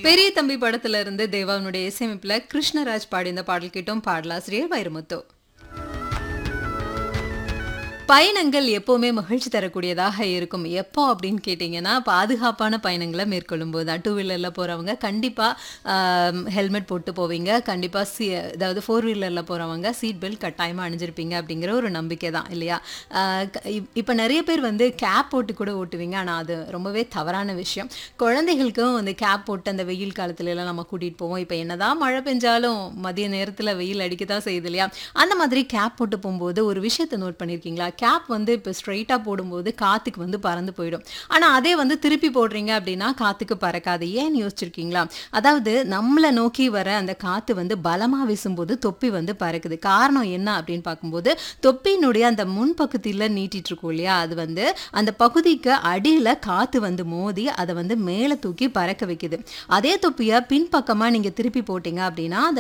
பெரிய தம்பி படத்துல இருந்து தேவாவுடைய இசையமைப்புல கிருஷ்ணராஜ் பாடி இந்த பாடல் கேட்டோம் பாடலாசிரியர் வைரமுத்து பயணங்கள் எப்போவுமே மகிழ்ச்சி தரக்கூடியதாக இருக்கும் எப்போ அப்படின்னு கேட்டிங்கன்னா பாதுகாப்பான பயணங்களை மேற்கொள்ளும் போது டூ வீலரில் போகிறவங்க கண்டிப்பாக ஹெல்மெட் போட்டு போவீங்க கண்டிப்பாக சி அதாவது ஃபோர் வீலரில் போகிறவங்க சீட் பெல்ட் கட்டாயமாக அணிஞ்சிருப்பீங்க அப்படிங்கிற ஒரு நம்பிக்கை தான் இல்லையா இப்போ நிறைய பேர் வந்து கேப் போட்டு கூட ஓட்டுவீங்க ஆனால் அது ரொம்பவே தவறான விஷயம் குழந்தைகளுக்கும் வந்து கேப் போட்டு அந்த வெயில் காலத்துல எல்லாம் நம்ம கூட்டிகிட்டு போவோம் இப்போ என்னதான் மழை பெஞ்சாலும் மதிய நேரத்தில் வெயில் அடிக்க தான் செய்யுது இல்லையா அந்த மாதிரி கேப் போட்டு போகும்போது ஒரு விஷயத்தை நோட் பண்ணியிருக்கீங்களா கேப் வந்து இப்போ ஸ்ட்ரைட்டாக போடும்போது காற்றுக்கு வந்து பறந்து போயிடும் ஆனால் அதே வந்து திருப்பி போடுறீங்க அப்படின்னா காற்றுக்கு பறக்காது ஏன்னு யோசிச்சிருக்கீங்களா அதாவது நம்மளை நோக்கி வர அந்த காற்று வந்து பலமாக வீசும்போது தொப்பி வந்து பறக்குது காரணம் என்ன அப்படின்னு பார்க்கும்போது தொப்பியினுடைய அந்த முன் பக்கத்தில் நீட்டிட்டு இருக்கோம் இல்லையா அது வந்து அந்த பகுதிக்கு அடியில் காற்று வந்து மோதி அதை வந்து மேலே தூக்கி பறக்க வைக்குது அதே தொப்பியை பின்பக்கமாக நீங்கள் திருப்பி போட்டீங்க அப்படின்னா அந்த